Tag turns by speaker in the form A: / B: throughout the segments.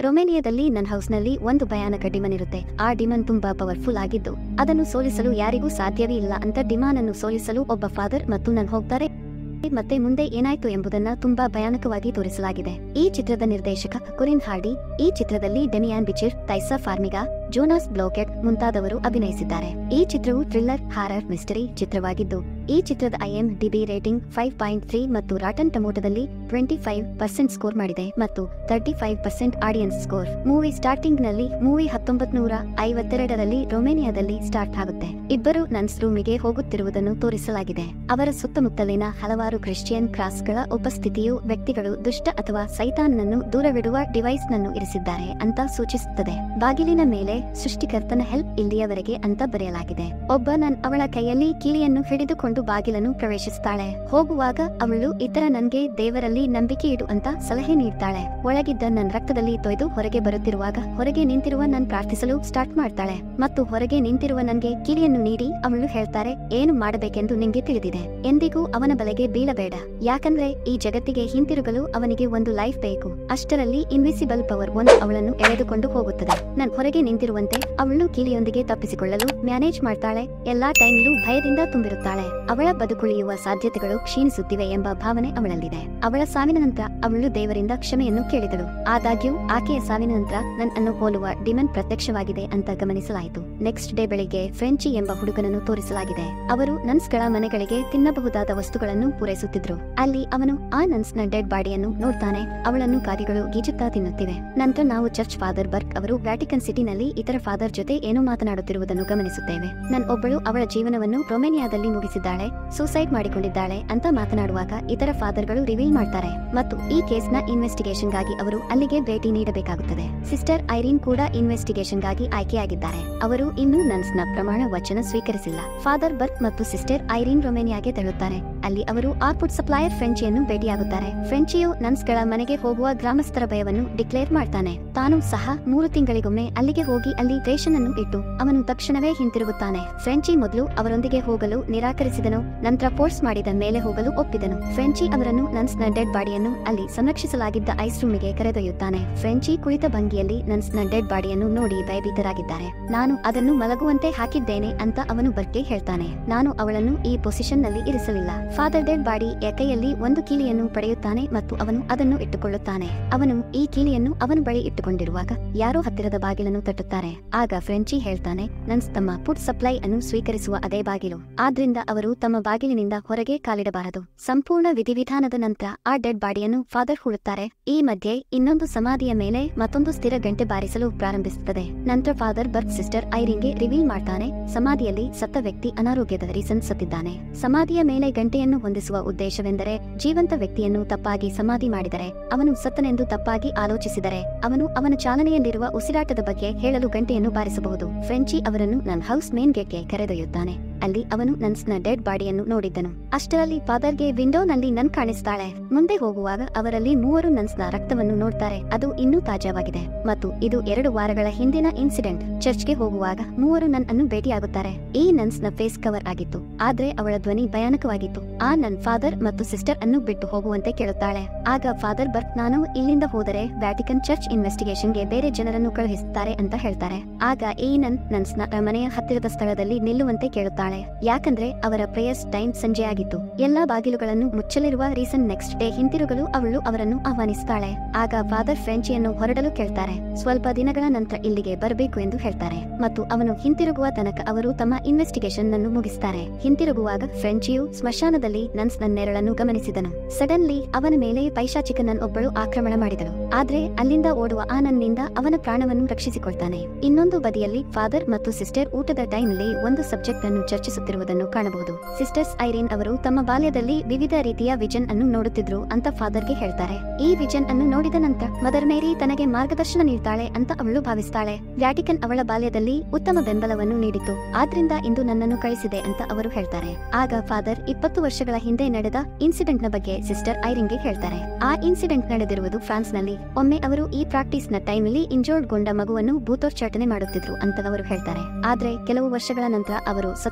A: ರೊಮೇನಿಯಾದಲ್ಲಿ ನನ್ನ ಹೌಸ್ನಲ್ಲಿ ಒಂದು ಭಯಾನಕ ಡಿಮನ್ ಇರುತ್ತೆ ಆ ಡಿಮನ್ ತುಂಬಾ ಪವರ್ಫುಲ್ ಆಗಿದ್ದು ಅದನ್ನು ಸೋಲಿಸಲು ಯಾರಿಗೂ ಸಾಧ್ಯವೇ ಇಲ್ಲ ಅಂತ ಡಿಮಾನ್ ಅನ್ನು ಸೋಲಿಸಲು ಒಬ್ಬ ಫಾದರ್ ಮತ್ತು ನನ್ ಹೋಗ್ತಾರೆ ಮತ್ತೆ ಮುಂದೆ ಏನಾಯ್ತು ಎಂಬುದನ್ನ ತುಂಬಾ ಭಯಾನಕವಾಗಿ ತೋರಿಸಲಾಗಿದೆ ಈ ಚಿತ್ರದ ನಿರ್ದೇಶಕ ಕುರಿನ್ ಹಾರ್ಡಿ ಈ ಚಿತ್ರದಲ್ಲಿ ಡೆಮಿಯಾನ್ ಬಿಚಿರ್ ತೈಸಾ ಫಾರ್ಮಿಗಾ ಜೋನಾಸ್ ಬ್ಲೋಕೆಟ್ ಮುಂತಾದವರು ಅಭಿನಯಿಸಿದ್ದಾರೆ ಈ ಚಿತ್ರವು ಥ್ರಿಲ್ಲರ್ ಹಾರರ್ ಮಿಸ್ಟರಿ ಚಿತ್ರವಾಗಿದ್ದು ಈ ಚಿತ್ರದ IMDb rating five point three ಮತ್ತು ರಾಟನ್ ಟೊಮೊಟೊದಲ್ಲಿ ಟ್ವೆಂಟಿ ಫೈವ್ ಪರ್ಸೆಂಟ್ ಸ್ಕೋರ್ ಮಾಡಿದೆ ಮತ್ತು thirty five percent audience score movie starting ನಲ್ಲಿ ಮೂವಿ ಹತ್ತೊಂಬತ್ ನೂರ ಐವತ್ತೆರಡರಲ್ಲಿ ರೊಮೇನಿಯಾದಲ್ಲಿ ಸ್ಟಾರ್ಟ್ ಆಗುತ್ತೆ ಇಬ್ಬರು ನನ್ಸ್ ರೂಮಿಗೆ ಹೋಗುತ್ತಿರುವುದನ್ನು ತೋರಿಸಲಾಗಿದೆ ಅವರ ಸುತ್ತಮುತ್ತಲಿನ ಹಲವಾರು ಕ್ರಿಶ್ಚಿಯನ್ ಕ್ರಾಸ್ಗಳ ಉಪಸ್ಥಿತಿಯು ವ್ಯಕ್ತಿಗಳು ದುಷ್ಟ ಅಥವಾ ಸೈತಾನ್ನನ್ನು ದೂರವಿಡುವ ಡಿವೈಸ್ ನನ್ನು ಇರಿಸಿದ್ದಾರೆ ಅಂತ ಸೂಚಿಸುತ್ತದೆ ಬಾಗಿಲಿನ ಮೇಲೆ ಸೃಷ್ಟಿಕರ್ತನ ಹೆಲ್ಪ್ ಇಲ್ಲಿಯವರೆಗೆ ಅಂತ ಬರೆಯಲಾಗಿದೆ ಒಬ್ಬ ನನ್ ಅವಳ ಕೈಯಲ್ಲಿ ಕೀಲಿಯನ್ನು ಹಿಡಿದುಕೊಂಡು ಬಾಗಿಲನ್ನು ಪ್ರವೇಶಿಸ್ತಾಳೆ ಹೋಗುವಾಗ ಅವಳು ಇತರ ನನ್ಗೆ ದೇವರಲ್ಲಿ ನಂಬಿಕೆ ಇಡು ಅಂತ ಸಲಹೆ ನೀಡ್ತಾಳೆ ಒಳಗಿದ್ದ ನನ್ ರಕ್ತದಲ್ಲಿ ತೊಯ್ದು ಹೊರಗೆ ಬರುತ್ತಿರುವಾಗ ಹೊರಗೆ ನಿಂತಿರುವ ನನ್ ಪ್ರಾರ್ಥಿಸಲು ಸ್ಟಾರ್ಟ್ ಮಾಡ್ತಾಳೆ ಮತ್ತು ಹೊರಗೆ ನಿಂತಿರುವ ನನ್ಗೆ ಕಿಲಿಯನ್ನು ನೀಡಿ ಅವಳು ಹೇಳ್ತಾರೆ ಏನು ಮಾಡಬೇಕೆಂದು ನಿಂಗೆ ತಿಳಿದಿದೆ ಎಂದಿಗೂ ಅವನ ಬಲೆಗೆ ಬೀಳಬೇಡ ಯಾಕಂದ್ರೆ ಈ ಜಗತ್ತಿಗೆ ಹಿಂತಿರುಗಲು ಅವನಿಗೆ ಒಂದು ಲೈಫ್ ಬೇಕು ಅಷ್ಟರಲ್ಲಿ ಇನ್ವಿಸಿಬಲ್ ಪವರ್ ಒಂದು ಅವಳನ್ನು ಎಳೆದುಕೊಂಡು ಹೋಗುತ್ತದೆ ನನ್ ಹೊರಗೆ ನಿಂತಿರುವಂತೆ ಅವಳು ಕೀಲಿಯೊಂದಿಗೆ ತಪ್ಪಿಸಿಕೊಳ್ಳಲು ಮ್ಯಾನೇಜ್ ಮಾಡ್ತಾಳೆ ಎಲ್ಲಾ ಟೈಮ್ಲೂ ಭಯದಿಂದ ತುಂಬಿರುತ್ತಾಳೆ ಅವಳ ಬದುಕುಳಿಯುವ ಸಾಧ್ಯತೆಗಳು ಕ್ಷೀಣಿಸುತ್ತಿವೆ ಎಂಬ ಭಾವನೆ ಅವಳಲ್ಲಿದೆ ಅವಳ ಸಾವಿನ ನಂತರ ಅವಳು ದೇವರಿಂದ ಕ್ಷಮೆಯನ್ನು ಕೇಳಿದಳು ಆದಾಗ್ಯೂ ಆಕೆಯ ಸಾವಿನ ನಂತರ ನನ್ ಅನ್ನು ಹೋಲುವ ಡಿಮನ್ ಪ್ರತ್ಯಕ್ಷವಾಗಿದೆ ಅಂತ ಗಮನಿಸಲಾಯಿತು ನೆಕ್ಸ್ಟ್ ಡೇ ಬೆಳಿಗ್ಗೆ ಫ್ರೆಂಚಿ ಎಂಬ ಹುಡುಗನನ್ನು ತೋರಿಸಲಾಗಿದೆ ಅವರು ನನ್ಸ್ಗಳ ಮನೆಗಳಿಗೆ ತಿನ್ನಬಹುದಾದ ವಸ್ತುಗಳನ್ನು ಪೂರೈಸುತ್ತಿದ್ರು ಅಲ್ಲಿ ಅವನು ಆ ನನ್ಸ್ನ ಡೆಡ್ ಬಾಡಿಯನ್ನು ನೋಡ್ತಾನೆ ಅವಳನ್ನು ಕಾರ್ಯಗಳು ಗೀಚುತ್ತಾ ತಿನ್ನುತ್ತಿವೆ ನಂತರ ನಾವು ಚರ್ಚ್ ಫಾದರ್ ಬರ್ಕ್ ಅವರು ವ್ಯಾಟಿಕನ್ ಸಿಟಿನಲ್ಲಿ ಇತರ ಫಾದರ್ ಜೊತೆ ಏನೋ ಮಾತನಾಡುತ್ತಿರುವುದನ್ನು ಗಮನಿಸುತ್ತೇವೆ ನನ್ ಒಬ್ಬಳು ಅವಳ ಜೀವನವನ್ನು ರೊಮೇನಿಯಾದಲ್ಲಿ ಮುಗಿಸಿದ್ದಾಳೆ ಸೂಸೈಡ್ ಮಾಡಿಕೊಂಡಿದ್ದಾಳೆ ಅಂತ ಮಾತನಾಡುವಾಗ ಇತರ ಫಾದರ್ಗಳು ರಿವೀಲ್ ಮಾಡ್ತಾರೆ ಮತ್ತು ಈ ಕೇಸ್ನ ಇನ್ವೆಸ್ಟಿಗೇಷನ್ಗಾಗಿ ಅವರು ಅಲ್ಲಿಗೆ ಭೇಟಿ ನೀಡಬೇಕಾಗುತ್ತದೆ ಸಿಸ್ಟರ್ ಐರಿನ್ ಕೂಡ ಇನ್ವೆಸ್ಟಿಗೇಷನ್ಗಾಗಿ ಆಯ್ಕೆಯಾಗಿದ್ದಾರೆ ಅವರು ಇನ್ನೂ ನನ್ಸ್ನ ಪ್ರಮಾಣ ವಚನ ಸ್ವೀಕರಿಸಿಲ್ಲ ಫಾದರ್ ಬರ್ಕ್ ಮತ್ತು ಸಿಸ್ಟರ್ ಐರಿನ್ ರೊಮೇನಿಯಾಗೆ ತೆರಳುತ್ತಾರೆ ಅಲ್ಲಿ ಅವರು ಆರ್ಪುಟ್ ಸಪ್ಲೈಯರ್ ಫ್ರೆಂಚಿಯನ್ನು ಭೇಟಿಯಾಗುತ್ತಾರೆ ಫ್ರೆಂಚಿಯು ನನ್ಸ್ಗಳ ಮನೆಗೆ ಹೋಗುವ ಗ್ರಾಮಸ್ಥರ ಭಯವನ್ನು ಡಿಕ್ಲೇರ್ ಮಾಡ್ತಾನೆ ತಾನು ಸಹ ಮೂರು ತಿಂಗಳಿಗೊಮ್ಮೆ ಅಲ್ಲಿಗೆ ಹೋಗಿ ಅಲ್ಲಿ ರೇಷನ್ ಅನ್ನು ಇಟ್ಟು ಅವನು ತಕ್ಷಣವೇ ಹಿಂತಿರುಗುತ್ತಾನೆ ಫ್ರೆಂಚಿ ಮೊದಲು ಅವರೊಂದಿಗೆ ಹೋಗಲು ನಿರಾಕರಿಸಿದನು ನಂತರ ಫೋರ್ಸ್ ಮಾಡಿದ ಮೇಲೆ ಹೋಗಲು ಒಪ್ಪಿದನು ಫ್ರೆಂಚಿ ಅವರನ್ನು ನನ್ಸ್ನ ಡೆಡ್ ಬಾಡಿಯನ್ನು ಅಲ್ಲಿ ಸಂರಕ್ಷಿಸಲಾಗಿದ್ದ ಐಸ್ ರೂಮಿಗೆ ಕರೆದೊಯ್ಯುತ್ತಾನೆ ಫ್ರೆಂಚಿ ಕುಳಿತ ಭಂಗಿಯಲ್ಲಿ ನನ್ಸ್ನ ಡೆಡ್ ಬಾಡಿಯನ್ನು ನೋಡಿ ಭಯಭೀತರಾಗಿದ್ದಾರೆ ನಾನು ಅದನ್ನು ಮಲಗುವಂತೆ ಹಾಕಿದ್ದೇನೆ ಅಂತ ಅವನು ಬರ್ಕೆ ಹೇಳ್ತಾನೆ ನಾನು ಅವಳನ್ನು ಈ ಪೊಸಿಷನ್ ನಲ್ಲಿ ಇರಿಸಲಿಲ್ಲ ಫಾದರ್ ಡೆಡ್ ಬಾಡಿ ಕೈಯಲ್ಲಿ ಒಂದು ಕೀಲಿಯನ್ನು ಪಡೆಯುತ್ತಾನೆ ಮತ್ತು ಅವನು ಅದನ್ನು ಇಟ್ಟುಕೊಳ್ಳುತ್ತಾನೆ ಅವನು ಈ ಕೀಲಿಯನ್ನು ಅವನ ಬಳಿ ಇಟ್ಟುಕೊಂಡಿರುವಾಗ ಯಾರೋ ಹತ್ತಿರದ ಬಾಗಿಲನ್ನು ತಟ್ಟುತ್ತಾರೆ ಆಗ ಫ್ರೆಂಚಿ ಹೇಳ್ತಾನೆ ನನ್ಸ್ ತಮ್ಮ ಫುಡ್ ಸಪ್ಲೈ ಅನ್ನು ಸ್ವೀಕರಿಸುವ ಅದೇ ಬಾಗಿಲು ಆದ್ರಿಂದ ಅವರು ತಮ್ಮ ಬಾಗಿಲಿನಿಂದ ಹೊರಗೆ ಕಾಲಿಡಬಾರದು ಸಂಪೂರ್ಣ ವಿಧಿವಿಧಾನದ ನಂತರ ಆ ಡೆಡ್ ಬಾಡಿಯನ್ನು ಫಾದರ್ ಹುಡುತ್ತಾರೆ ಈ ಮಧ್ಯೆ ಇನ್ನೊಂದು ಸಮಾಧಿಯ ಮೇಲೆ ಮತ್ತೊಂದು ಸ್ಥಿರ ಗಂಟೆ ಬಾರಿಸಲು ಪ್ರಾರಂಭಿಸುತ್ತದೆ ನಂತರ ಫಾದರ್ ಬರ್ತ್ ಸಿಸ್ಟರ್ ಐರಿಂಗೆ ರಿವೀಲ್ ಮಾಡ್ತಾನೆ ಸಮಾಧಿಯಲ್ಲಿ ಸತ್ತ ವ್ಯಕ್ತಿ ಅನಾರೋಗ್ಯದ ರೀಸನ್ ಸತ್ತಿದ್ದಾನೆ ಸಮಾಧಿಯ ಮೇಲೆ ಗಂಟೆಯನ್ನು ಹೊಂದಿಸುವ ಉದ್ದೇಶವೆಂದರೆ ಜೀವಂತ ವ್ಯಕ್ತಿಯನ್ನು ತಪ್ಪಾಗಿ ಸಮಾಧಿ ಮಾಡಿದರೆ ಅವನು ಸತ್ತನೆಂದು ತಪ್ಪಾಗಿ ಆಲೋಚಿಸಿದರೆ ಅವನು ಅವನ ಚಾಲನೆಯಲ್ಲಿರುವ ಉಸಿರಾಟದ ಬಗ್ಗೆ ಹೇಳಲು ಗಂಟೆಯನ್ನು ಬಾರಿಸಬಹುದು ಫ್ರೆಂಚಿ ಅವರನ್ನು ನನ್ನ ಹೌಸ್ ಮೇನ್ ಗೇಟ್ಗೆ ಕರೆದೊಯ್ಯುತ್ತಾನೆ ಅಲ್ಲಿ ಅವನು ನನ್ಸ್ನ ಡೆಡ್ ಬಾಡಿಯನ್ನು ನೋಡಿದ್ದನು ಅಷ್ಟರಲ್ಲಿ ಫಾದರ್ಗೆ ವಿಂಡೋನಲ್ಲಿ ನನ್ ಕಾಣಿಸ್ತಾಳೆ ಮುಂದೆ ಹೋಗುವಾಗ ಅವರಲ್ಲಿ ಮೂವರು ನನ್ಸ್ನ ರಕ್ತವನ್ನು ನೋಡ್ತಾರೆ ಅದು ಇನ್ನೂ ತಾಜಾವಾಗಿದೆ ಮತ್ತು ಇದು ಎರಡು ವಾರಗಳ ಹಿಂದಿನ ಇನ್ಸಿಡೆಂಟ್ ಚರ್ಚ್ಗೆ ಹೋಗುವಾಗ ಮೂವರು ನನ್ ಅನ್ನು ಭೇಟಿಯಾಗುತ್ತಾರೆ ಈ ನನ್ಸ್ನ ಫೇಸ್ ಕವರ್ ಆಗಿತ್ತು ಆದ್ರೆ ಅವಳ ಧ್ವನಿ ಭಯಾನಕವಾಗಿತ್ತು ಆ ನನ್ ಫಾದರ್ ಮತ್ತು ಸಿಸ್ಟರ್ ಅನ್ನು ಬಿಟ್ಟು ಹೋಗುವಂತೆ ಕೇಳುತ್ತಾಳೆ ಆಗ ಫಾದರ್ ಬರ್ತ್ ನಾನು ಇಲ್ಲಿಂದ ಹೋದರೆ ವ್ಯಾಟಿಕನ್ ಚರ್ಚ್ ಇನ್ವೆಸ್ಟಿಗೇಷನ್ಗೆ ಬೇರೆ ಜನರನ್ನು ಕಳುಹಿಸುತ್ತಾರೆ ಅಂತ ಹೇಳ್ತಾರೆ ಆಗ ಈ ನನ್ ನನ್ಸ್ನ ಮನೆಯ ಹತ್ತಿರದ ಸ್ಥಳದಲ್ಲಿ ನಿಲ್ಲುವಂತೆ ಕೇಳುತ್ತಾಳೆ ಯಾಕಂದ್ರೆ ಅವರ ಪ್ರೇಯರ್ಸ್ ಟೈಮ್ ಸಂಜೆ ಆಗಿತ್ತು ಎಲ್ಲಾ ಬಾಗಿಲುಗಳನ್ನು ಮುಚ್ಚಲಿರುವ ರೀಸನ್ ನೆಕ್ಸ್ಟ್ ಡೇ ಹಿಂತಿರುಗಲು ಅವಳು ಅವರನ್ನು ಆಹ್ವಾನಿಸುತ್ತಾಳೆ ಆಗ ಫಾದರ್ ಫ್ರೆಂಚಿಯನ್ನು ಹೊರಡಲು ಕೇಳ್ತಾರೆ ಸ್ವಲ್ಪ ದಿನಗಳ ನಂತರ ಇಲ್ಲಿಗೆ ಬರಬೇಕು ಎಂದು ಹೇಳ್ತಾರೆ ಮತ್ತು ಅವನು ಹಿಂತಿರುಗುವ ತನಕ ಅವರು ತಮ್ಮ ಇನ್ವೆಸ್ಟಿಗೇಷನ್ ಅನ್ನು ಮುಗಿಸ್ತಾರೆ ಹಿಂತಿರುಗುವಾಗ ಫ್ರೆಂಚಿಯು ಸ್ಮಶಾನದಲ್ಲಿ ನನ್ಸ್ ನೆರಳನ್ನು ಗಮನಿಸಿದನು ಸಡನ್ಲಿ ಅವನ ಮೇಲೆ ಪೈಶಾಚಿಕ ನನ್ ಒಬ್ಬಳು ಆಕ್ರಮಣ ಮಾಡಿದಳು ಆದ್ರೆ ಅಲ್ಲಿಂದ ಓಡುವ ಆ ನನ್ನಿಂದ ಅವನ ಪ್ರಾಣವನ್ನು ರಕ್ಷಿಸಿಕೊಳ್ತಾನೆ ಇನ್ನೊಂದು ಬದಿಯಲ್ಲಿ ಫಾದರ್ ಮತ್ತು ಸಿಸ್ಟರ್ ಊಟದ ಟೈಮ್ನಲ್ಲಿ ಒಂದು ಸಬ್ಜೆಕ್ಟ್ ಅನ್ನು ಚರ್ಚಿಸುತ್ತಿರುವುದನ್ನು ಕಾಣಬಹುದು ಸಿಸ್ಟರ್ಸ್ ಐರಿನ್ ಅವರು ತಮ್ಮ ಬಾಲ್ಯದಲ್ಲಿ ವಿವಿಧ ರೀತಿಯ ವಿಜನ್ ಅನ್ನು ನೋಡುತ್ತಿದ್ರು ಅಂತ ಫಾದರ್ಗೆ ಹೇಳ್ತಾರೆ ಈ ವಿಜನ್ ಅನ್ನು ನೋಡಿದ ನಂತರ ಮದರ್ ಮೇರಿ ತನಗೆ ಮಾರ್ಗದರ್ಶನ ನೀಡ್ತಾಳೆ ಅಂತ ಅವಳು ಭಾವಿಸ್ತಾಳೆ ವ್ಯಾಟಿಕನ್ ಅವಳ ಬಾಲ್ಯದಲ್ಲಿ ಉತ್ತಮ ಬೆಂಬಲವನ್ನು ನೀಡಿತು ಆದ್ರಿಂದ ಇಂದು ನನ್ನನ್ನು ಕಳಿಸಿದೆ ಅಂತ ಅವರು ಹೇಳ್ತಾರೆ ಆಗ ಫಾದರ್ ಇಪ್ಪತ್ತು ವರ್ಷಗಳ ಹಿಂದೆ ನಡೆದ ಇನ್ಸಿಡೆಂಟ್ ನ ಬಗ್ಗೆ ಸಿಸ್ಟರ್ ಐರಿಂಗ್ಗೆ ಹೇಳ್ತಾರೆ ಆ ಇನ್ಸಿಡೆಂಟ್ ನಡೆದಿರುವುದು ಫ್ರಾನ್ಸ್ ನಲ್ಲಿ ಒಮ್ಮೆ ಅವರು ಈ ಪ್ರಾಕ್ಟೀಸ್ ನ ಟೈಮ್ನಲ್ಲಿ ಇಂಜೋರ್ಡ್ ಗೊಂಡ ಮಗುವನ್ನು ಭೂತೋಚ್ಚಾಟನೆ ಮಾಡುತ್ತಿದ್ರು ಅಂತ ಅವರು ಹೇಳ್ತಾರೆ ಆದ್ರೆ ಕೆಲವು ವರ್ಷಗಳ ನಂತರ ಅವರು ಸತ್ತ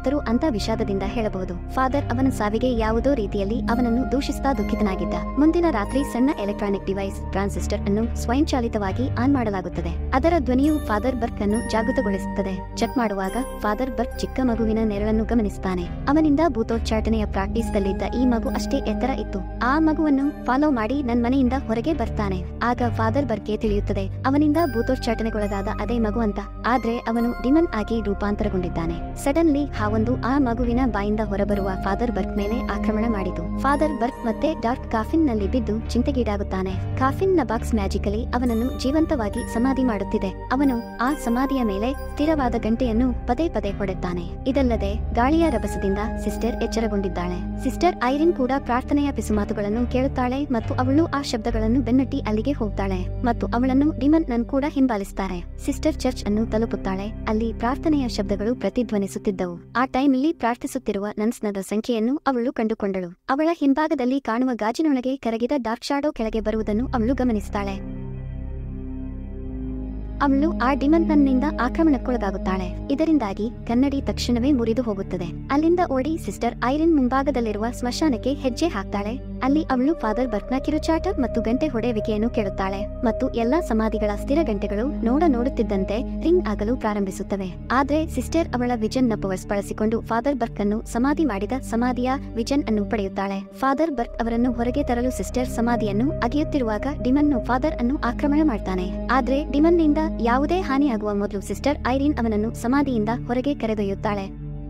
A: ಹೋದರು ಅಂತ ವಿಷಾದದಿಂದ ಹೇಳಬಹುದು ಫಾದರ್ ಅವನ ಸಾವಿಗೆ ಯಾವುದೋ ರೀತಿಯಲ್ಲಿ ಅವನನ್ನು ದೂಷಿಸ್ತಾ ದುಃಖಿತನಾಗಿದ್ದ ಮುಂದಿನ ರಾತ್ರಿ ಸಣ್ಣ ಎಲೆಕ್ಟ್ರಾನಿಕ್ ಡಿವೈಸ್ ಟ್ರಾನ್ಸಿಸ್ಟರ್ ಅನ್ನು ಸ್ವಯಂಚಾಲಿತವಾಗಿ ಆನ್ ಮಾಡಲಾಗುತ್ತದೆ ಅದರ ಧ್ವನಿಯು ಫಾದರ್ ಬರ್ಕ್ ಅನ್ನು ಜಾಗೃತಗೊಳಿಸುತ್ತದೆ ಚೆಕ್ ಮಾಡುವಾಗ ಫಾದರ್ ಬರ್ಕ್ ಚಿಕ್ಕ ಮಗುವಿನ ನೆರಳನ್ನು ಗಮನಿಸುತ್ತಾನೆ ಅವನಿಂದ ಭೂತೋಚ್ಚಾಟನೆಯ ಪ್ರಾಕ್ಟೀಸ್ ದಲ್ಲಿದ್ದ ಈ ಮಗು ಅಷ್ಟೇ ಎತ್ತರ ಇತ್ತು ಆ ಮಗುವನ್ನು ಫಾಲೋ ಮಾಡಿ ನನ್ ಮನೆಯಿಂದ ಹೊರಗೆ ಬರ್ತಾನೆ ಆಗ ಫಾದರ್ ಬರ್ಗೆ ತಿಳಿಯುತ್ತದೆ ಅವನಿಂದ ಭೂತೋಚ್ಚಾಟನೆಗೊಳಗಾದ ಅದೇ ಮಗು ಅಂತ ಆದ್ರೆ ಅವನು ಡಿಮನ್ ಆಗಿ ರೂಪಾಂತರಗೊಂಡಿದ್ದಾನೆ ಸಡನ್ಲಿ ಹಾವೊಂದು ಆ ಮಗುವಿನ ಬಾಯಿಂದ ಹೊರಬರುವ ಫಾದರ್ ಬರ್ಕ್ ಮೇಲೆ ಆಕ್ರಮಣ ಮಾಡಿತು ಫಾದರ್ ಬರ್ಕ್ ಮತ್ತೆ ಡಾರ್ಕ್ ಕಾಫಿನ್ ನಲ್ಲಿ ಬಿದ್ದು ಚಿಂತೆಗೀಡಾಗುತ್ತಾನೆ ಕಾಫಿನ್ ನ ಬಾಕ್ಸ್ ಮ್ಯಾಜಿಕಲಿ ಅವನನ್ನು ಜೀವಂತವಾಗಿ ಸಮಾಧಿ ಮಾಡುತ್ತಿದೆ ಅವನು ಆ ಸಮಾಧಿಯ ಮೇಲೆ ಸ್ಥಿರವಾದ ಗಂಟೆಯನ್ನು ಪದೇ ಪದೇ ಹೊಡೆತಾನೆ ಇದಲ್ಲದೆ ಗಾಳಿಯ ರಭಸದಿಂದ ಸಿಸ್ಟರ್ ಎಚ್ಚರಗೊಂಡಿದ್ದಾಳೆ ಸಿಸ್ಟರ್ ಐರಿನ್ ಕೂಡ ಪ್ರಾರ್ಥನೆಯ ಪಿಸುಮಾತುಗಳನ್ನು ಕೇಳುತ್ತಾಳೆ ಮತ್ತು ಅವಳು ಆ ಶಬ್ದಗಳನ್ನು ಬೆನ್ನಟ್ಟಿ ಅಲ್ಲಿಗೆ ಹೋಗ್ತಾಳೆ ಮತ್ತು ಅವಳನ್ನು ಡಿಮನ್ ನನ್ ಕೂಡ ಹಿಂಬಾಲಿಸ್ತಾರೆ ಸಿಸ್ಟರ್ ಚರ್ಚ್ ಅನ್ನು ತಲುಪುತ್ತಾಳೆ ಅಲ್ಲಿ ಪ್ರಾರ್ಥನೆಯ ಶಬ್ದಗಳು ಪ್ರತಿಧ್ವನಿಸುತ್ತಿದ್ದವು ಆ ಟೈಮ್ನಲ್ಲಿ ಪ್ರಾರ್ಥಿಸುತ್ತಿರುವ ನನ್ಸ್ನದ ಸಂಖ್ಯೆಯನ್ನು ಅವಳು ಕಂಡುಕೊಂಡಳು ಅವಳ ಹಿಂಭಾಗದಲ್ಲಿ ಕಾಣುವ ಗಾಜಿನೊಳಗೆ ಕರಗಿದ ಡಾರ್ಕ್ ಶಾಡೋ ಕೆಳಗೆ ಬರುವುದನ್ನು ಅವಳು ಗಮನಿಸುತ್ತಾಳೆ ಅವಳು ಆ ಡಿಮನ್ನಿಂದ ಆಕ್ರಮಣಕ್ಕೊಳಗಾಗುತ್ತಾಳೆ ಇದರಿಂದಾಗಿ ಕನ್ನಡಿ ತಕ್ಷಣವೇ ಮುರಿದು ಹೋಗುತ್ತದೆ ಅಲ್ಲಿಂದ ಓಡಿ ಸಿಸ್ಟರ್ ಐರಿನ್ ಮುಂಭಾಗದಲ್ಲಿರುವ ಸ್ಮಶಾನಕ್ಕೆ ಹೆಜ್ಜೆ ಹಾಕ್ತಾಳೆ ಅಲ್ಲಿ ಅವಳು ಫಾದರ್ ಬರ್ಕ್ನ ಕಿರುಚಾಟ ಮತ್ತು ಗಂಟೆ ಹೊಡೆಯುವಿಕೆಯನ್ನು ಕೇಳುತ್ತಾಳೆ ಮತ್ತು ಎಲ್ಲಾ ಸಮಾಧಿಗಳ ಸ್ಥಿರ ಗಂಟೆಗಳು ನೋಡ ನೋಡುತ್ತಿದ್ದಂತೆ ರಿಂಗ್ ಆಗಲು ಪ್ರಾರಂಭಿಸುತ್ತವೆ ಆದ್ರೆ ಸಿಸ್ಟರ್ ಅವಳ ವಿಜನ್ ನ ಪವರ್ಸ್ ಬಳಸಿಕೊಂಡು ಫಾದರ್ ಬರ್ಕ್ ಅನ್ನು ಸಮಾಧಿ ಮಾಡಿದ ಸಮಾಧಿಯ ವಿಜನ್ ಅನ್ನು ಪಡೆಯುತ್ತಾಳೆ ಫಾದರ್ ಬರ್ಕ್ ಅವರನ್ನು ಹೊರಗೆ ತರಲು ಸಿಸ್ಟರ್ ಸಮಾಧಿಯನ್ನು ಅಗೆಯುತ್ತಿರುವಾಗ ಡಿಮನ್ ಫಾದರ್ ಅನ್ನು ಆಕ್ರಮಣ ಮಾಡ್ತಾನೆ ಆದ್ರೆ ಡಿಮನ್ ನಿಂದ ಯಾವುದೇ ಹಾನಿಯಾಗುವ ಮೊದಲು ಸಿಸ್ಟರ್ ಐರಿನ್ ಅವನನ್ನು ಸಮಾಧಿಯಿಂದ ಹೊರಗೆ ಕರೆದೊಯ್ಯುತ್ತಾಳೆ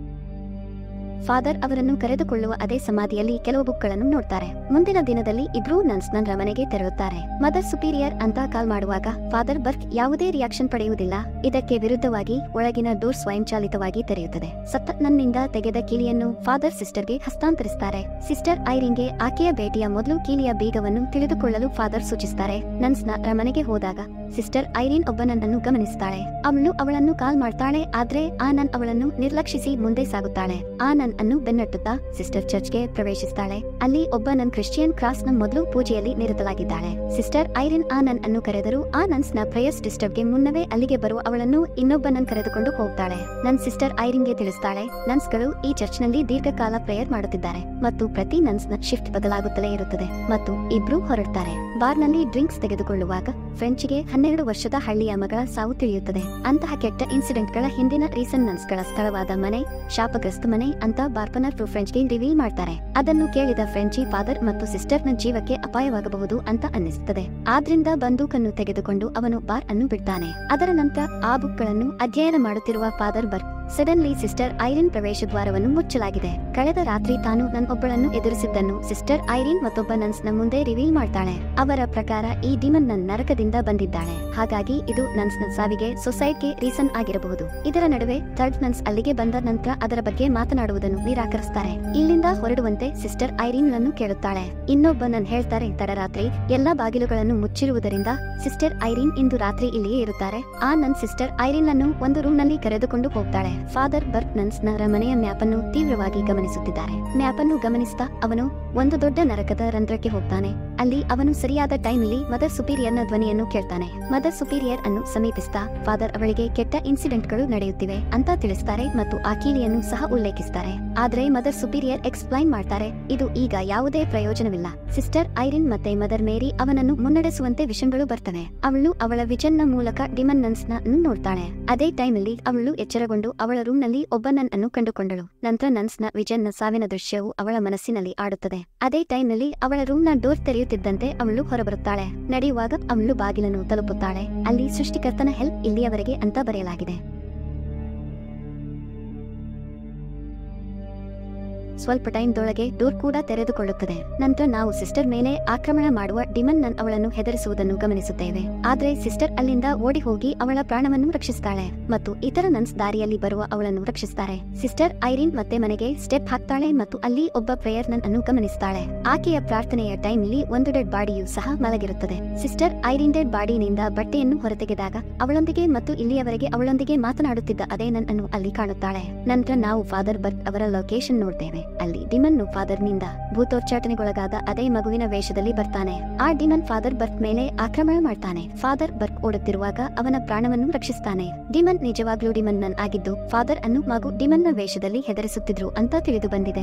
A: ಫಾದರ್ ಅವರನ್ನು ಕರೆದುಕೊಳ್ಳುವ ಅದೇ ಸಮಾಧಿಯಲ್ಲಿ ಕೆಲವು ಬುಕ್ಗಳನ್ನು ನೋಡ್ತಾರೆ ಮುಂದಿನ ದಿನದಲ್ಲಿ ಇಬ್ರೂ ನನ್ಸ್ ನನ್ನ ಮನೆಗೆ ತೆರಳುತ್ತಾರೆ ಮದರ್ ಸುಪೀರಿಯರ್ ಅಂತ ಕಾಲ್ ಮಾಡುವಾಗ ಫಾದರ್ ಬರ್ಕ್ ಯಾವುದೇ ರಿಯಾಕ್ಷನ್ ಪಡೆಯುವುದಿಲ್ಲ ಇದಕ್ಕೆ ವಿರುದ್ಧವಾಗಿ ಒಳಗಿನ ಡೋರ್ ಸ್ವಯಂಚಾಲಿತವಾಗಿ ತೆರೆಯುತ್ತದೆ ಸತ್ತ ನನ್ನಿಂದ ತೆಗೆದ ಕೀಲಿಯನ್ನು ಫಾದರ್ ಸಿಸ್ಟರ್ಗೆ ಹಸ್ತಾಂತರಿಸುತ್ತಾರೆ ಸಿಸ್ಟರ್ ಐರಿಂಗೆ ಆಕೆಯ ಭೇಟಿಯ ಮೊದಲು ಕೀಲಿಯ ಬೀಗವನ್ನು ತಿಳಿದುಕೊಳ್ಳಲು ಫಾದರ್ ಸೂಚಿಸುತ್ತಾರೆ ನನ್ಸ್ನ ಮನೆಗೆ ಹೋದಾಗ ಸಿಸ್ಟರ್ ಐರಿನ್ ಒಬ್ಬ ನನ್ನನ್ನು ಗಮನಿಸುತ್ತಾಳೆ ಅವಳು ಅವಳನ್ನು ಕಾಲ್ ಮಾಡ್ತಾಳೆ ಆದ್ರೆ ಆ ನನ್ ಅವಳನ್ನು ನಿರ್ಲಕ್ಷಿಸಿ ಮುಂದೆ ಸಾಗುತ್ತಾಳೆ ಆ ನನ್ ಅನ್ನು ಬೆನ್ನಟ್ಟುತ್ತಾ ಸಿಸ್ಟರ್ ಚರ್ಚ್ಗೆ ಪ್ರವೇಶಿಸ್ತಾಳೆ ಅಲ್ಲಿ ಒಬ್ಬ ನನ್ ಕ್ರಿಶ್ಚಿಯನ್ ಕ್ರಾಸ್ ನ ಮೊದಲು ಪೂಜೆಯಲ್ಲಿ ನಿರತಲಾಗಿದ್ದಾಳೆ ಸಿಸ್ಟರ್ ಐರಿನ್ ಆ ನನ್ ಅನ್ನು ಕರೆದರು ಆ ನನ್ಸ್ ನ ಪ್ರೇಯರ್ಸ್ ಡಿಸ್ಟರ್ಬ್ಗೆ ಮುನ್ನವೇ ಅಲ್ಲಿಗೆ ಬರುವ ಅವಳನ್ನು ಇನ್ನೊಬ್ಬ ನನ್ ಕರೆದುಕೊಂಡು ಹೋಗ್ತಾಳೆ ನನ್ ಸಿಸ್ಟರ್ ಐರಿನ್ಗೆ ತಿಳಿಸ್ತಾಳೆ ನನ್ಸ್ಗಳು ಈ ಚರ್ಚ್ನಲ್ಲಿ ದೀರ್ಘಕಾಲ ಪ್ರೇಯರ್ ಮಾಡುತ್ತಿದ್ದಾರೆ ಮತ್ತು ಪ್ರತಿ ನನ್ಸ್ ನ ಶಿಫ್ಟ್ ಬದಲಾಗುತ್ತಲೇ ಇರುತ್ತದೆ ಮತ್ತು ಇಬ್ರು ಹೊರಡ್ತಾರೆ ಬಾರ್ನಲ್ಲಿ ಡ್ರಿಂಕ್ಸ್ ತೆಗೆದುಕೊಳ್ಳುವಾಗ ಫ್ರೆಂಚ್ಗೆ ಹನ್ನೆರಡು ವರ್ಷದ ಹಳ್ಳಿಯ ಮಗಳ ಸಾವು ತಿಳಿಯುತ್ತದೆ ಅಂತಹ ಕೆಟ್ಟ ಇನ್ಸಿಡೆಂಟ್ ಗಳ ಹಿಂದಿನ ರೀಸನ್ ನನ್ಸ್ ಗಳ ಸ್ಥಳವಾದ ಮನೆ ಶಾಪಗ್ರಸ್ತ ಮನೆ ಅಂತ ಬಾರ್ಪನರ್ ಟು ಫ್ರೆಂಚ್ಗೆ ರಿವೀಲ್ ಮಾಡ್ತಾರೆ ಅದನ್ನು ಕೇಳಿದ ಫ್ರೆಂಚಿ ಫಾದರ್ ಮತ್ತು ಸಿಸ್ಟರ್ ನ ಜೀವಕ್ಕೆ ಅಪಾಯವಾಗಬಹುದು ಅಂತ ಅನ್ನಿಸುತ್ತದೆ ಆದ್ರಿಂದ ಬಂದೂಕನ್ನು ತೆಗೆದುಕೊಂಡು ಅವನು ಬಾರ್ ಅನ್ನು ಬಿಡ್ತಾನೆ ಅದರ ನಂತರ ಆ ಬುಕ್ಗಳನ್ನು ಅಧ್ಯಯನ ಮಾಡುತ್ತಿರುವ father Burke suddenly sister Irene ಪ್ರವೇಶ ದ್ವಾರವನ್ನು ಮುಚ್ಚಲಾಗಿದೆ ಕಳೆದ ರಾತ್ರಿ ತಾನು ನನ್ನೊಬ್ಬಳನ್ನು ಎದುರಿಸಿದ್ದನ್ನು ಸಿಸ್ಟರ್ ಐರಿನ್ ಮತ್ತೊಬ್ಬ ನನ್ಸ್ ನ ಮುಂದೆ ರಿವೀಲ್ ಮಾಡ್ತಾಳೆ ಅವರ ಪ್ರಕಾರ ಈ ಡಿಮನ್ ನನ್ ನರಕದಿಂದ ಬಂದಿದ್ದಾಳೆ ಹಾಗಾಗಿ ಇದು ನನ್ಸ್ ನ ಸಾವಿಗೆ ಸೊಸೈಡ್ಗೆ ರೀಸನ್ ಆಗಿರಬಹುದು ಇದರ ನಡುವೆ ಥರ್ಡ್ ನನ್ಸ್ ಅಲ್ಲಿಗೆ ಬಂದ ನಂತರ ಅದರ ಬಗ್ಗೆ ಮಾತನಾಡುವುದನ್ನು ನಿರಾಕರಿಸ್ತಾರೆ ಇಲ್ಲಿಂದ ಹೊರಡುವಂತೆ ಸಿಸ್ಟರ್ ಐರಿನ್ ನನ್ನು ಕೇಳುತ್ತಾಳೆ ಇನ್ನೊಬ್ಬ ನನ್ ಹೇಳ್ತಾರೆ ತಡರಾತ್ರಿ ಎಲ್ಲಾ ಬಾಗಿಲುಗಳನ್ನು ಮುಚ್ಚಿರುವುದರಿಂದ ಸಿಸ್ಟರ್ ಐರಿನ್ ಇಂದು ರಾತ್ರಿ ಇಲ್ಲಿಯೇ ಇರುತ್ತಾರೆ ಆ ನನ್ ಸಿಸ್ಟರ್ ಐರಿನ್ ಅನ್ನು ಒಂದು ರೂಮ್ ನಲ್ಲಿ ಕರೆದುಕೊಂಡು ಹೋಗ್ತಾಳೆ ಫಾದರ್ ಬರ್ಕ್ ನನ್ಸ್ ನ ಮನೆಯ ಮ್ಯಾಪ್ ಅನ್ನು ತೀವ್ರವಾಗಿ ಗಮನಿಸುತ್ತಿದ್ದಾರೆ ಮ್ಯಾಪ್ ಅನ್ನು ಗಮನಿಸ್ತಾ ಅವನು ಒಂದು ದೊಡ್ಡ ನರಕದ ರಂಧ್ರಕ್ಕೆ ಹೋಗ್ತಾನೆ ಅಲ್ಲಿ ಅವನು ಸರಿಯಾದ ಟೈಮ್ಲಿ ಮದರ್ ಸುಪೀರಿಯರ್ ನ ಧ್ವನಿಯನ್ನು ಕೇಳ್ತಾನೆ ಮದರ್ ಸುಪೀರಿಯರ್ ಅನ್ನು ಸಮೀಪಿಸ್ತಾ ಫಾದರ್ ಅವಳಿಗೆ ಕೆಟ್ಟ ಇನ್ಸಿಡೆಂಟ್ಗಳು ನಡೆಯುತ್ತಿವೆ ಅಂತ ತಿಳಿಸ್ತಾರೆ ಮತ್ತು ಆ ಕೀಲಿಯನ್ನು ಸಹ ಉಲ್ಲೇಖಿಸ್ತಾರೆ ಆದ್ರೆ ಮದರ್ ಸುಪೀರಿಯರ್ ಎಕ್ಸ್ಪ್ಲೈನ್ ಮಾಡ್ತಾರೆ ಇದು ಈಗ ಯಾವುದೇ ಪ್ರಯೋಜನವಿಲ್ಲ ಸಿಸ್ಟರ್ ಐರಿನ್ ಮತ್ತೆ ಮದರ್ ಮೇರಿ ಅವನನ್ನು ಮುನ್ನಡೆಸುವಂತೆ ವಿಷಯಗಳು ಬರ್ತವೆ ಅವಳು ಅವಳ ವಿಜನ್ ನ ಮೂಲಕ ಡಿಮನ್ ನನ್ಸ್ ನ ನೋಡ್ತಾಳೆ ಅದೇ ಟೈಮ್ನಲ್ಲಿ ಅವಳು ಎಚ್ಚರಗೊಂಡು ಅವಳ ರೂಮ್ ನಲ್ಲಿ ಒಬ್ಬ ನನ್ ಅನ್ನು ಕಂಡುಕೊಂಡಳು ನಂತರ ನನ್ಸ್ ನ ವಿಜನ್ ನ ಸಾವಿನ ದೃಶ್ಯವು ಅವಳ ಮನಸ್ಸಿನಲ್ಲಿ ಆಡುತ್ತದೆ ಅದೇ ಟೈಮ್ನಲ್ಲಿ ಅವಳ ರೂಮ್ ನ ಡೋರ್ ತೆರೆಯುತ್ತಿದ್ದಂತೆ ಅವಳು ಹೊರಬರುತ್ತಾಳೆ ನಡೆಯುವಾಗ ಅವಳು ಬಾಗಿಲನ್ನು ತಲುಪುತ್ತಾಳೆ ಅಲ್ಲಿ ಸೃಷ್ಟಿಕರ್ತನ ಹೆಲ್ಪ್ ಇಲ್ಲಿಯವರೆಗೆ ಅಂತ ಬರೆಯಲಾಗಿದೆ ಸ್ವಲ್ಪ ಟೈಮ್ದೊಳಗೆ ಡೋರ್ ಕೂಡ ತೆರೆದುಕೊಳ್ಳುತ್ತದೆ ನಂತರ ನಾವು ಸಿಸ್ಟರ್ ಮೇಲೆ ಆಕ್ರಮಣ ಮಾಡುವ ಡಿಮನ್ ನನ್ ಅವಳನ್ನು ಹೆದರಿಸುವುದನ್ನು ಗಮನಿಸುತ್ತೇವೆ ಆದ್ರೆ ಸಿಸ್ಟರ್ ಅಲ್ಲಿಂದ ಓಡಿ ಹೋಗಿ ಅವಳ ಪ್ರಾಣವನ್ನು ರಕ್ಷಿಸ್ತಾಳೆ ಮತ್ತು ಇತರ ನನ್ಸ್ ದಾರಿಯಲ್ಲಿ ಬರುವ ಅವಳನ್ನು ರಕ್ಷಿಸ್ತಾರೆ ಸಿಸ್ಟರ್ ಐರಿನ್ ಮತ್ತೆ ಮನೆಗೆ ಸ್ಟೆಪ್ ಹಾಕ್ತಾಳೆ ಮತ್ತು ಅಲ್ಲಿ ಒಬ್ಬ ಪ್ರೇಯರ್ ನನ್ ಅನ್ನು ಗಮನಿಸ್ತಾಳೆ ಆಕೆಯ ಪ್ರಾರ್ಥನೆಯ ಟೈಮ್ಲಿ ಒಂದು ಡೆಡ್ ಬಾಡಿಯು ಸಹ ಮಲಗಿರುತ್ತದೆ ಸಿಸ್ಟರ್ ಐರಿನ್ ಡೆಡ್ ಬಾಡಿನಿಂದ ಬಟ್ಟೆಯನ್ನು ಹೊರತೆಗೆದಾಗ ಅವಳೊಂದಿಗೆ ಮತ್ತು ಇಲ್ಲಿಯವರೆಗೆ ಅವಳೊಂದಿಗೆ ಮಾತನಾಡುತ್ತಿದ್ದ ಅದೇ ನನ್ ಅನ್ನು ಅಲ್ಲಿ ಕಾಣುತ್ತಾಳೆ ನಂತರ ನಾವು ಫಾದರ್ ಬರ್ತ್ ಅವರ ಲೊಕೇಶನ್ ನೋಡ್ತೇವೆ ಅಲ್ಲಿ ಡಿಮನ್ನು ಫಾದರ್ನಿಂದ ಭೂತೋಚ್ಚಾಟನೆಗೊಳಗಾದ ಅದೇ ಮಗುವಿನ ವೇಷದಲ್ಲಿ ಬರ್ತಾನೆ ಆ ಡಿಮನ್ ಫಾದರ್ ಬರ್ತ್ ಮೇಲೆ ಆಕ್ರಮಣ ಮಾಡ್ತಾನೆ ಫಾದರ್ ಬರ್ಕ್ ಓಡುತ್ತಿರುವಾಗ ಅವನ ಪ್ರಾಣವನ್ನು ರಕ್ಷಿಸ್ತಾನೆ ಡಿಮನ್ ನಿಜವಾಗ್ಲೂ ಡಿಮನ್ ನನ್ ಆಗಿದ್ದು ಫಾದರ್ ಅನ್ನು ಮಗು ಡಿಮನ್ನ ವೇಷದಲ್ಲಿ ಹೆದರಿಸುತ್ತಿದ್ರು ಅಂತ ತಿಳಿದು ಬಂದಿದೆ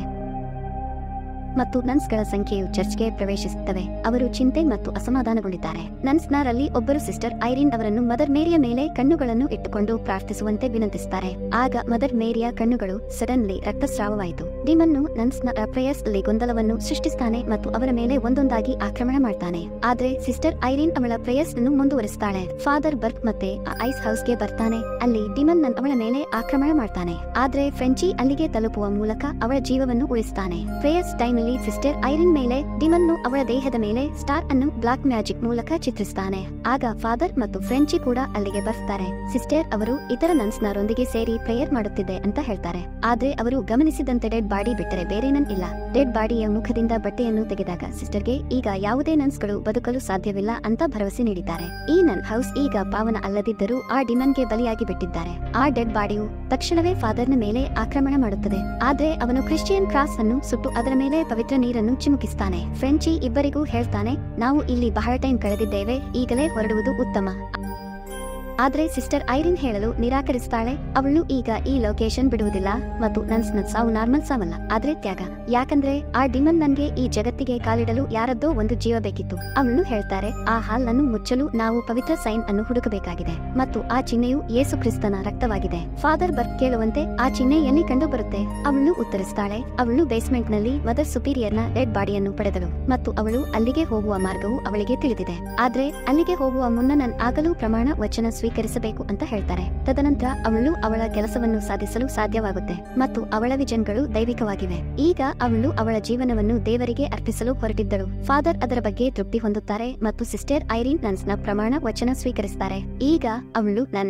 A: ಮತ್ತು ನನ್ಸ್ಗಳ ಸಂಖ್ಯೆಯು ಚರ್ಚ್ಗೆ ಪ್ರವೇಶಿಸುತ್ತವೆ ಅವರು ಚಿಂತೆ ಮತ್ತು ಅಸಮಾಧಾನಗೊಂಡಿದ್ದಾರೆ ನನ್ಸ್ನರಲ್ಲಿ ಒಬ್ಬರು ಸಿಸ್ಟರ್ ಐರಿನ್ ಅವರನ್ನು ಮದರ್ ಮೇರಿಯ ಮೇಲೆ ಕಣ್ಣುಗಳನ್ನು ಇಟ್ಟುಕೊಂಡು ಪ್ರಾರ್ಥಿಸುವಂತೆ ವಿನಂತಿಸುತ್ತಾರೆ ಆಗ ಮದರ್ ಮೇರಿಯ ಕಣ್ಣುಗಳು ಸಡನ್ಲಿ ರಕ್ತಸ್ರಾವವಾಯಿತು ಡಿಮನ್ನು ನನ್ಸ್ನ ಪ್ರೇಯರ್ಸ್ ಅಲ್ಲಿ ಗೊಂದಲವನ್ನು ಸೃಷ್ಟಿಸ್ತಾನೆ ಮತ್ತು ಅವರ ಮೇಲೆ ಒಂದೊಂದಾಗಿ ಆಕ್ರಮಣ ಮಾಡ್ತಾನೆ ಆದ್ರೆ ಸಿಸ್ಟರ್ ಐರಿನ್ ಅವಳ ಪ್ರೇಯರ್ಸ್ ಅನ್ನು ಮುಂದುವರಿಸ್ತಾಳೆ ಫಾದರ್ ಬರ್ಕ್ ಮತ್ತೆ ಆ ಐಸ್ ಹೌಸ್ಗೆ ಬರ್ತಾನೆ ಅಲ್ಲಿ ಡಿಮನ್ ನನ್ ಅವಳ ಮೇಲೆ ಆಕ್ರಮಣ ಮಾಡ್ತಾನೆ ಆದ್ರೆ ಫ್ರೆಂಚಿ ಅಲ್ಲಿಗೆ ತಲುಪುವ ಮೂಲಕ ಅವಳ ಜೀವವನ್ನು ಉಳಿಸ್ತಾನೆ ಪ್ರೇಯರ್ಸ್ ಟೈಮ್ ಅಲ್ಲಿ ಸಿಸ್ಟರ್ ಐರಿನ್ ಮೇಲೆ ಡಿಮನ್ನು ಅವಳ ದೇಹದ ಮೇಲೆ ಸ್ಟಾರ್ ಅನ್ನು ಬ್ಲಾಕ್ ಮ್ಯಾಜಿಕ್ ಮೂಲಕ ಚಿತ್ರಿಸ್ತಾನೆ ಆಗ ಫಾದರ್ ಮತ್ತು ಫ್ರೆಂಚಿ ಕೂಡ ಅಲ್ಲಿಗೆ ಬರ್ತಾರೆ ಸಿಸ್ಟರ್ ಅವರು ಇತರ ನನ್ಸ್ನರೊಂದಿಗೆ ಸೇರಿ ಪ್ರೇಯರ್ ಮಾಡುತ್ತಿದೆ ಅಂತ ಹೇಳ್ತಾರೆ ಆದ್ರೆ ಅವರು ಗಮನಿಸಿದಂತೆ ಡೆಡ್ ಬಾಡಿ ಬಿಟ್ಟರೆ ಬೇರೇನನ್ ಇಲ್ಲ ಡೆಡ್ ಬಾಡಿಯ ಮುಖದಿಂದ ಬಟ್ಟೆಯನ್ನು ತೆಗೆದಾಗ ಸಿಸ್ಟರ್ಗೆ ಈಗ ಯಾವುದೇ ನನ್ಸ್ಗಳು ಬದುಕಲು ಸಾಧ್ಯವಿಲ್ಲ ಅಂತ ಭರವಸೆ ನೀಡಿದ್ದಾರೆ ಈ ನನ್ ಹೌಸ್ ಈಗ ಪಾವನ ಅಲ್ಲದಿದ್ದರೂ ಆ ಡಿಮನ್ಗೆ ಬಲಿಯಾಗಿ ಬಿಟ್ಟಿದ್ದಾರೆ ಆ ಡೆಡ್ ಬಾಡಿಯು ತಕ್ಷಣವೇ ಫಾದರ್ನ ಮೇಲೆ ಆಕ್ರಮಣ ಮಾಡುತ್ತದೆ ಆದ್ರೆ ಅವನು ಕ್ರಿಶ್ಚಿಯನ್ ಕ್ರಾಸ್ ಅನ್ನು ಸುಟ್ಟು ಅದರ ಮೇಲೆ ಪವಿತ್ರ ನೀರನ್ನು ಚಿಮುಕಿಸ್ತಾನೆ ಫ್ರೆಂಚಿ ಇಬ್ಬರಿಗೂ ಹೇಳ್ತಾನೆ ನಾವು ಇಲ್ಲಿ ಬಹಳ ಟೈಮ್ ಕಳೆದಿದ್ದೇವೆ ಈಗಲೇ ಹೊರಡುವುದು ಉತ್ತಮ ಆದ್ರೆ ಸಿಸ್ಟರ್ ಐರಿನ್ ಹೇಳಲು ನಿರಾಕರಿಸ್ತಾಳೆ ಅವಳು ಈಗ ಈ ಲೊಕೇಶನ್ ಬಿಡುವುದಿಲ್ಲ ಮತ್ತು ನನ್ಸ್ನ ಸಾವು ನಾರ್ಮಲ್ ಸಾವಲ್ಲ ಆದ್ರೆ ತ್ಯಾಗ ಯಾಕಂದ್ರೆ ಆ ಡಿಮನ್ ನನ್ಗೆ ಈ ಜಗತ್ತಿಗೆ ಕಾಲಿಡಲು ಯಾರದ್ದೋ ಒಂದು ಜೀವ ಬೇಕಿತ್ತು ಅವಳು ಹೇಳ್ತಾರೆ ಆ ಹಾಲ್ ಅನ್ನು ಮುಚ್ಚಲು ನಾವು ಪವಿತ್ರ ಸೈನ್ ಅನ್ನು ಹುಡುಕಬೇಕಾಗಿದೆ ಮತ್ತು ಆ ಚಿಹ್ನೆಯು ಯೇಸು ಕ್ರಿಸ್ತನ ರಕ್ತವಾಗಿದೆ ಫಾದರ್ ಬರ್ಕ್ ಕೇಳುವಂತೆ ಆ ಚಿಹ್ನೆ ಎಲ್ಲಿ ಕಂಡು ಬರುತ್ತೆ ಅವಳು ಉತ್ತರಿಸ್ತಾಳೆ ಅವಳು ಬೇಸ್ಮೆಂಟ್ ನಲ್ಲಿ ಮದರ್ ಸುಪೀರಿಯರ್ನ ಡೆಡ್ ಬಾಡಿಯನ್ನು ಪಡೆದಳು ಮತ್ತು ಅವಳು ಅಲ್ಲಿಗೆ ಹೋಗುವ ಮಾರ್ಗವು ಅವಳಿಗೆ ತಿಳಿದಿದೆ ಆದ್ರೆ ಅಲ್ಲಿಗೆ ಹೋಗುವ ಮುನ್ನ ನನ್ ಆಗಲೂ ಪ್ರಮಾಣ ವಚನ ಸ್ವೀಕರಿಸಬೇಕು ಅಂತ ಹೇಳ್ತಾರೆ ತದನಂತರ ಅವಳು ಅವಳ ಕೆಲಸವನ್ನು ಸಾಧಿಸಲು ಸಾಧ್ಯವಾಗುತ್ತೆ ಮತ್ತು ಅವಳ ವಿಜನ್ಗಳು ದೈವಿಕವಾಗಿವೆ ಈಗ ಅವಳು ಅವಳ ಜೀವನವನ್ನು ದೇವರಿಗೆ ಅರ್ಪಿಸಲು ಹೊರಟಿದ್ದಳು ಫಾದರ್ ಅದರ ಬಗ್ಗೆ ತೃಪ್ತಿ ಹೊಂದುತ್ತಾರೆ ಮತ್ತು ಸಿಸ್ಟರ್ ಐರಿನ್ ನನ್ಸ್ನ ಪ್ರಮಾಣ ವಚನ ಸ್ವೀಕರಿಸ್ತಾರೆ ಈಗ ಅವಳು ನನ್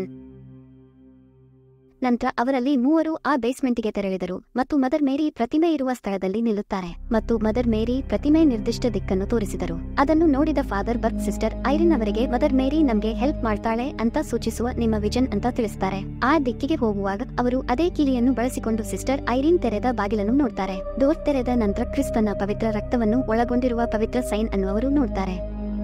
A: ನಂತರ ಅವರಲ್ಲಿ ಮೂವರು ಆ ಬೇಸ್ಮೆಂಟ್ಗೆ ತೆರಳಿದರು ಮತ್ತು ಮದರ್ ಮೇರಿ ಪ್ರತಿಮೆ ಇರುವ ಸ್ಥಳದಲ್ಲಿ ನಿಲ್ಲುತ್ತಾರೆ ಮತ್ತು ಮದರ್ ಮೇರಿ ಪ್ರತಿಮೆ ನಿರ್ದಿಷ್ಟ ದಿಕ್ಕನ್ನು ತೋರಿಸಿದರು ಅದನ್ನು ನೋಡಿದ ಫಾದರ್ ಬರ್ತ್ ಸಿಸ್ಟರ್ ಐರಿನ್ ಅವರಿಗೆ ಮದರ್ ಮೇರಿ ನಮ್ಗೆ ಹೆಲ್ಪ್ ಮಾಡ್ತಾಳೆ ಅಂತ ಸೂಚಿಸುವ ನಿಮ್ಮ ವಿಜನ್ ಅಂತ ತಿಳಿಸ್ತಾರೆ ಆ ದಿಕ್ಕಿಗೆ ಹೋಗುವಾಗ ಅವರು ಅದೇ ಕೀಲಿಯನ್ನು ಬಳಸಿಕೊಂಡು ಸಿಸ್ಟರ್ ಐರಿನ್ ತೆರೆದ ಬಾಗಿಲನ್ನು ನೋಡ್ತಾರೆ ಡೋರ್ ತೆರೆದ ನಂತರ ಕ್ರಿಸ್ತನ ಪವಿತ್ರ ರಕ್ತವನ್ನು ಒಳಗೊಂಡಿರುವ ಪವಿತ್ರ ಸೈನ್ ಅನ್ನು ಅವರು ನೋಡ್ತಾರೆ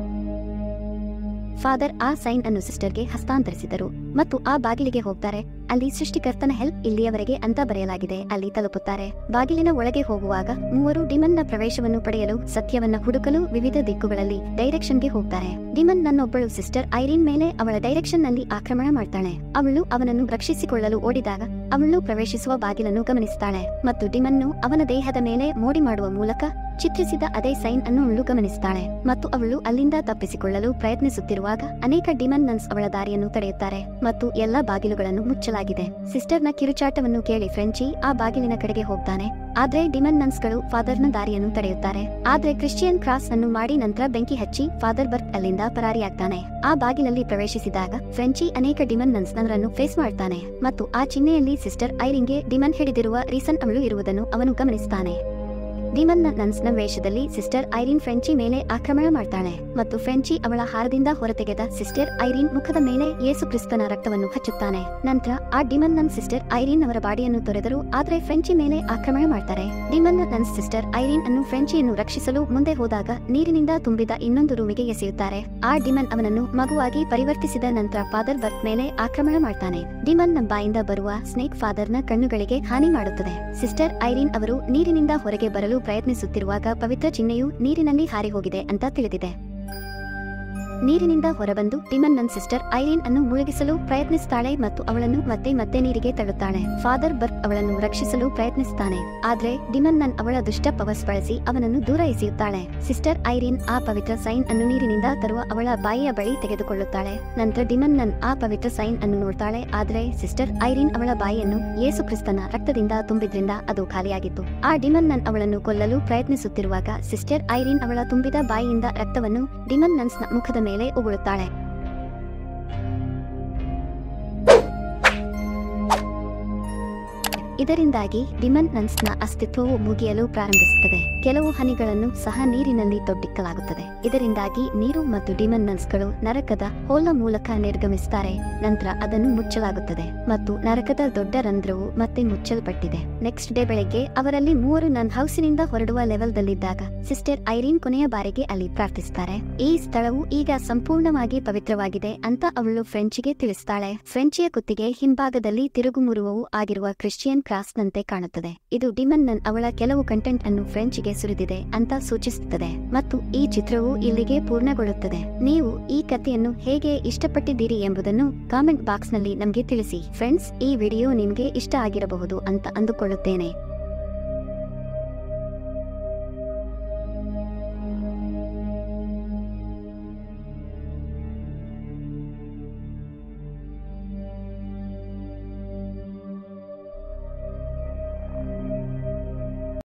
A: ಫಾದರ್ ಆ ಸೈನ್ ಅನ್ನು ಸಿಸ್ಟರ್ಗೆ ಹಸ್ತಾಂತರಿಸಿದರು ಮತ್ತು ಆ ಬಾಗಿಲಿಗೆ ಹೋಗ್ತಾರೆ ಅಲ್ಲಿ ಸೃಷ್ಟಿಕರ್ತನ ಹೆಲ್ಪ್ ಇಲ್ಲಿಯವರೆಗೆ ಅಂತ ಬರೆಯಲಾಗಿದೆ ಅಲ್ಲಿ ತಲುಪುತ್ತಾರೆ ಬಾಗಿಲಿನ ಒಳಗೆ ಹೋಗುವಾಗ ಮೂವರು ಡಿಮನ್ನ ಪ್ರವೇಶವನ್ನು ಪಡೆಯಲು ಸತ್ಯವನ್ನ ಹುಡುಕಲು ವಿವಿಧ ದಿಕ್ಕುಗಳಲ್ಲಿ ಡೈರೆಕ್ಷನ್ಗೆ ಹೋಗ್ತಾರೆ ಡಿಮನ್ ನನ್ನೊಬ್ಬಳು ಸಿಸ್ಟರ್ ಐರಿನ್ ಮೇಲೆ ಅವಳ ಡೈರೆಕ್ಷನ್ ನಲ್ಲಿ ಆಕ್ರಮಣ ಮಾಡ್ತಾಳೆ ಅವಳು ಅವನನ್ನು ರಕ್ಷಿಸಿಕೊಳ್ಳಲು ಓಡಿದಾಗ ಅವಳು ಪ್ರವೇಶಿಸುವ ಬಾಗಿಲನ್ನು ಗಮನಿಸ್ತಾಳೆ ಮತ್ತು ಡಿಮನ್ನು ಅವನ ದೇಹದ ಮೇಲೆ ಮೋಡಿ ಮಾಡುವ ಮೂಲಕ ಚಿತ್ರಿಸಿದ ಅದೇ ಸೈನ್ ಅನ್ನು ಅವಳು ಗಮನಿಸ್ತಾಳೆ ಮತ್ತು ಅವಳು ಅಲ್ಲಿಂದ ತಪ್ಪಿಸಿಕೊಳ್ಳಲು ಪ್ರಯತ್ನಿಸುತ್ತಿರುವಾಗ ಅನೇಕ ಡಿಮನ್ ನನ್ಸ್ ಅವಳ ದಾರಿಯನ್ನು ತಡೆಯುತ್ತಾರೆ ಮತ್ತು ಎಲ್ಲಾ ಬಾಗಿಲುಗಳನ್ನು ಮುಚ್ಚಲಾಗಿದೆ ಸಿಸ್ಟರ್ನ ಕಿರುಚಾಟವನ್ನು ಕೇಳಿ ಫ್ರೆಂಚಿ ಆ ಬಾಗಿಲಿನ ಕಡೆಗೆ ಹೋಗ್ತಾನೆ ಆದ್ರೆ ಡಿಮನ್ ನನ್ಸ್ಗಳು ಫಾದರ್ನ ದಾರಿಯನ್ನು ತಡೆಯುತ್ತಾರೆ ಆದ್ರೆ ಕ್ರಿಶ್ಚಿಯನ್ ಕ್ರಾಸ್ ಅನ್ನು ಮಾಡಿ ನಂತರ ಬೆಂಕಿ ಹಚ್ಚಿ ಫಾದರ್ ಬರ್ಕ್ ಅಲ್ಲಿಂದ ಪರಾರಿಯಾಗ್ತಾನೆ ಆ ಬಾಗಿಲಲ್ಲಿ ಪ್ರವೇಶಿಸಿದಾಗ ಫ್ರೆಂಚಿ ಅನೇಕ ಡಿಮನ್ ನನ್ಸ್ನವರನ್ನು ಫೇಸ್ ಮಾಡ್ತಾನೆ ಮತ್ತು ಆ ಚಿಹ್ನೆಯಲ್ಲಿ ಸಿಸ್ಟರ್ ಐರಿಂಗ್ಗೆ ಡಿಮನ್ ಹಿಡಿದಿರುವ ರೀಸನ್ ಅವಳು ಇರುವುದನ್ನು ಅವನು ಗಮನಿಸ್ತಾನೆ ಡಿಮನ್ನ ನನ್ಸ್ನ ವೇಷದಲ್ಲಿ ಸಿಸ್ಟರ್ ಐರಿನ್ ಫ್ರೆಂಚಿ ಮೇಲೆ ಆಕ್ರಮಣ ಮಾಡ್ತಾಳೆ ಮತ್ತು ಫ್ರೆಂಚಿ ಅವಳ ಹಾರದಿಂದ ಹೊರತೆಗೆದ ಸಿಸ್ಟರ್ ಐರಿನ್ ಮುಖದ ಮೇಲೆ ಯೇಸು ಕ್ರಿಸ್ತನ ರಕ್ತವನ್ನು ಹಚ್ಚುತ್ತಾನೆ ನಂತರ ಆ ಡಿಮನ್ ನನ್ ಸಿಸ್ಟರ್ ಐರಿನ್ ಅವರ ಬಾಡಿಯನ್ನು ತೊರೆದರು ಆದ್ರೆ ಫ್ರೆಂಚಿ ಮೇಲೆ ಆಕ್ರಮಣ ಮಾಡ್ತಾರೆ ಡಿಮನ್ ನನ್ ಸಿಸ್ಟರ್ ಐರಿನ್ ಅನ್ನು ಫ್ರೆಂಚಿಯನ್ನು ರಕ್ಷಿಸಲು ಮುಂದೆ ಹೋದಾಗ ನೀರಿನಿಂದ ತುಂಬಿದ ಇನ್ನೊಂದು ರೂಮಿಗೆ ಎಸೆಯುತ್ತಾರೆ ಆ ಡಿಮನ್ ಅವನನ್ನು ಮಗುವಾಗಿ ಪರಿವರ್ತಿಸಿದ ನಂತರ ಫಾದರ್ ಬರ್ತ್ ಮೇಲೆ ಆಕ್ರಮಣ ಮಾಡ್ತಾನೆ ಡಿಮನ್ ನ ಬಾಯಿಂದ ಬರುವ ಸ್ನೇಕ್ ಫಾದರ್ನ ಕಣ್ಣುಗಳಿಗೆ ಹಾನಿ ಮಾಡುತ್ತದೆ ಸಿಸ್ಟರ್ ಐರಿನ್ ಅವರು ನೀರಿನಿಂದ ಹೊರಗೆ ಬರಲು ಪ್ರಯತ್ನಿಸುತ್ತಿರುವಾಗ ಪವಿತ್ರ ಚಿಹ್ನೆಯು ನೀರಿನಲ್ಲಿ ಹಾರಿ ಹೋಗಿದೆ ಅಂತ ತಿಳಿದಿದೆ ನೀರಿನಿಂದ ಹೊರಬಂದು ಟಿಮನ್ ನನ್ ಸಿಸ್ಟರ್ ಐರಿನ್ ಅನ್ನು ಮುಳುಗಿಸಲು ಪ್ರಯತ್ನಿಸುತ್ತಾಳೆ ಮತ್ತು ಅವಳನ್ನು ಮತ್ತೆ ಮತ್ತೆ ನೀರಿಗೆ ತಳ್ಳುತ್ತಾಳೆ ಫಾದರ್ ಬರ್ಕ್ ಅವಳನ್ನು ರಕ್ಷಿಸಲು ಪ್ರಯತ್ನಿಸುತ್ತಾನೆ ಆದ್ರೆ ಡಿಮನ್ ನನ್ ಅವಳ ದುಷ್ಟ ಪವರ್ಸ್ ಬಳಸಿ ಅವನನ್ನು ದೂರ ಎಸೆಯುತ್ತಾಳೆ ಸಿಸ್ಟರ್ ಐರಿನ್ ಆ ಪವಿತ್ರ ಸೈನ್ ಅನ್ನು ನೀರಿನಿಂದ ತರುವ ಅವಳ ಬಾಯಿಯ ಬಳಿ ತೆಗೆದುಕೊಳ್ಳುತ್ತಾಳೆ ನಂತರ ಡಿಮನ್ ನನ್ ಆ ಪವಿತ್ರ ಸೈನ್ ಅನ್ನು ನೋಡ್ತಾಳೆ ಆದ್ರೆ ಸಿಸ್ಟರ್ ಐರಿನ್ ಅವಳ ಬಾಯಿಯನ್ನು ಯೇಸು ಕ್ರಿಸ್ತನ ರಕ್ತದಿಂದ ತುಂಬಿದ್ರಿಂದ ಅದು ಖಾಲಿಯಾಗಿತ್ತು ಆ ಡಿಮನ್ ನನ್ ಅವಳನ್ನು ಕೊಲ್ಲಲು ಪ್ರಯತ್ನಿಸುತ್ತಿರುವಾಗ ಸಿಸ್ಟರ್ ಐರಿನ್ ಅವಳ ತುಂಬಿದ ಬಾಯಿಯಿಂದ ರಕ್ತವನ್ನು ಡಿಮನ್ ನನ್ಸ್ನ ಮುಖದ ಮೇಲೆ ಉಗುಳುತ್ತಾಳೆ ಇದರಿಂದಾಗಿ ಡಿಮನ್ ನನ್ಸ್ನ ಅಸ್ತಿತ್ವವು ಮುಗಿಯಲು ಪ್ರಾರಂಭಿಸುತ್ತದೆ ಕೆಲವು ಹನಿಗಳನ್ನು ಸಹ ನೀರಿನಲ್ಲಿ ತೊಟ್ಟಿಕ್ಕಲಾಗುತ್ತದೆ ಇದರಿಂದಾಗಿ ನೀರು ಮತ್ತು ಡಿಮನ್ ನನ್ಸ್ಗಳು ನರಕದ ಹೋಲ ಮೂಲಕ ನಿರ್ಗಮಿಸುತ್ತಾರೆ ನಂತರ ಅದನ್ನು ಮುಚ್ಚಲಾಗುತ್ತದೆ ಮತ್ತು ನರಕದ ದೊಡ್ಡ ರಂಧ್ರವು ಮತ್ತೆ ಮುಚ್ಚಲ್ಪಟ್ಟಿದೆ ನೆಕ್ಸ್ಟ್ ಡೇ ಬೆಳಗ್ಗೆ ಅವರಲ್ಲಿ ಮೂವರು ನನ್ ಹೌಸಿನಿಂದ ಹೊರಡುವ ಲೆವೆಲ್ ದಲ್ಲಿದ್ದಾಗ ಸಿಸ್ಟರ್ ಐರೀನ್ ಕೊನೆಯ ಬಾರಿಗೆ ಅಲ್ಲಿ ಪ್ರಾರ್ಥಿಸುತ್ತಾರೆ ಈ ಸ್ಥಳವು ಈಗ ಸಂಪೂರ್ಣವಾಗಿ ಪವಿತ್ರವಾಗಿದೆ ಅಂತ ಅವಳು ಫ್ರೆಂಚಿಗೆ ತಿಳಿಸ್ತಾಳೆ ಫ್ರೆಂಚಿಯ ಕುತ್ತಿಗೆ ಹಿಂಭಾಗದಲ್ಲಿ ತಿರುಗುಮುರುವವು ಆಗಿರುವ ಕ್ರಿಶ್ಚಿಯನ್ ಕ್ರಾಸ್ ನಂತೆ ಕಾಣುತ್ತದೆ ಇದು ಡಿಮನ್ ನನ್ ಅವಳ ಕೆಲವು ಕಂಟೆಂಟ್ ಅನ್ನು ಫ್ರೆಂಚ್ಗೆ ಸುರಿದಿದೆ ಅಂತ ಸೂಚಿಸುತ್ತದೆ ಮತ್ತು ಈ ಚಿತ್ರವು ಇಲ್ಲಿಗೆ ಪೂರ್ಣಗೊಳ್ಳುತ್ತದೆ ನೀವು ಈ ಕಥೆಯನ್ನು ಹೇಗೆ ಇಷ್ಟಪಟ್ಟಿದ್ದೀರಿ ಎಂಬುದನ್ನು ಕಾಮೆಂಟ್ ಬಾಕ್ಸ್ ನಲ್ಲಿ ನಮಗೆ ತಿಳಿಸಿ ಫ್ರೆಂಡ್ಸ್ ಈ ವಿಡಿಯೋ ನಿಮ್ಗೆ ಇಷ್ಟ ಆಗಿರಬಹುದು ಅಂತ ಅಂದುಕೊಳ್ಳುತ್ತೇನೆ